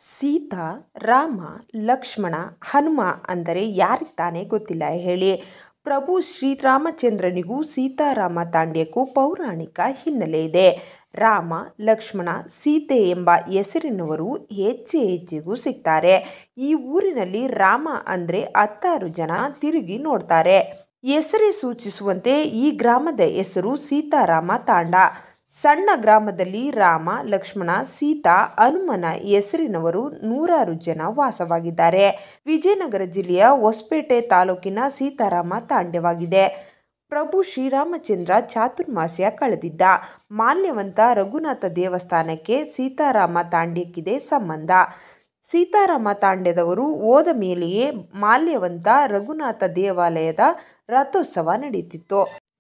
ಸೀತಾ ರಾಮ ಲಕ್ಷ್ಮಣ ಹನುಮ ಅಂದರೆ ಯಾರಿಗೆ ತಾನೇ ಗೊತ್ತಿಲ್ಲ ಹೇಳಿ ಪ್ರಭು ಶ್ರೀರಾಮಚಂದ್ರನಿಗೂ ಸೀತಾರಾಮ ತಾಂಡ್ಯಕ್ಕೂ ಪೌರಾಣಿಕ ಹಿನ್ನೆಲೆ ಇದೆ ರಾಮ ಲಕ್ಷ್ಮಣ ಸೀತೆ ಎಂಬ ಹೆಸರಿನವರು ಹೆಚ್ಚೆ ಹೆಚ್ಚಿಗೂ ಸಿಗ್ತಾರೆ ಈ ಊರಿನಲ್ಲಿ ರಾಮ ಅಂದರೆ ಹತ್ತಾರು ಜನ ತಿರುಗಿ ನೋಡ್ತಾರೆ ಹೆಸರೇ ಸೂಚಿಸುವಂತೆ ಈ ಗ್ರಾಮದ ಹೆಸರು ಸೀತಾರಾಮ ತಾಂಡ ಸಣ್ಣ ಗ್ರಾಮದಲ್ಲಿ ರಾಮ ಲಕ್ಷ್ಮಣ ಸೀತಾ ಹನುಮನ ಹೆಸರಿನವರು ನೂರಾರು ಜನ ವಾಸವಾಗಿದ್ದಾರೆ ವಿಜಯನಗರ ಜಿಲ್ಲೆಯ ಹೊಸಪೇಟೆ ತಾಲೂಕಿನ ಸೀತಾರಾಮ ತಾಂಡ್ಯವಾಗಿದೆ ಪ್ರಭು ಶ್ರೀರಾಮಚಂದ್ರ ಚಾತುರ್ಮಾಸ್ಯ ಕಳೆದಿದ್ದ ಮಾಲ್ಯವಂತ ರಘುನಾಥ ದೇವಸ್ಥಾನಕ್ಕೆ ಸೀತಾರಾಮ ತಾಂಡ್ಯಕ್ಕಿದೆ ಸಂಬಂಧ ಸೀತಾರಾಮ ತಾಂಡ್ಯದವರು ಹೋದ ಮೇಲೆಯೇ ಮಾಲ್ಯವಂತ ರಘುನಾಥ ದೇವಾಲಯದ ರಥೋತ್ಸವ ನಡೆಯುತ್ತಿತ್ತು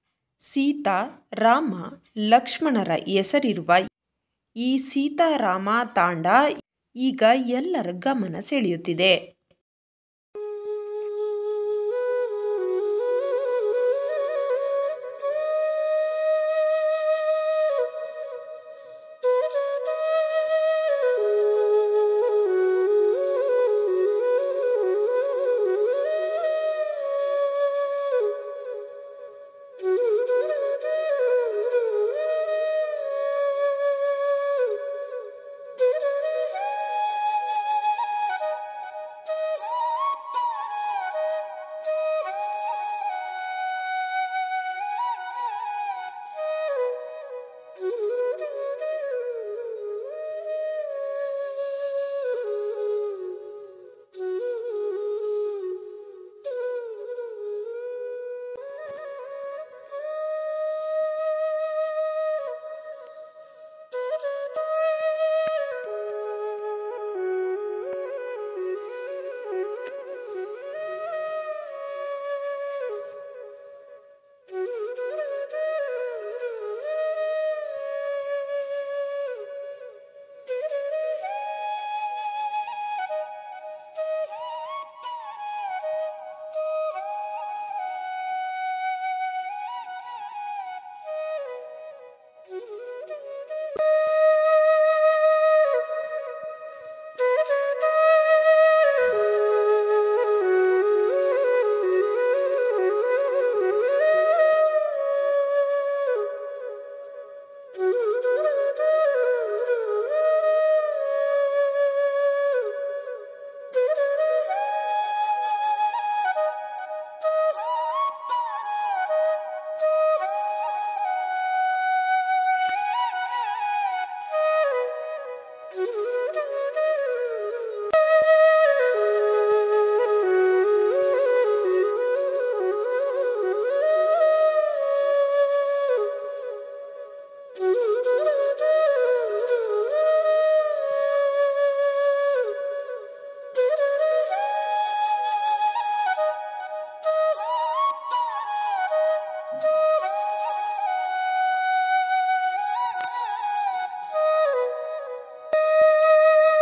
ಸೀತಾ ರಾಮ ಲಕ್ಷ್ಮಣರ ಹೆಸರಿರುವ ಈ ಸೀತಾರಾಮ ತಾಂಡ ಈಗ ಎಲ್ಲರ ಗಮನ ಸೆಳೆಯುತ್ತಿದೆ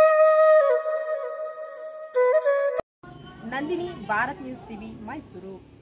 ನಂದಿನಿ ಭಾರತ್ ನ್ಯೂಸ್ ಟಿವಿ ಮೈಸೂರು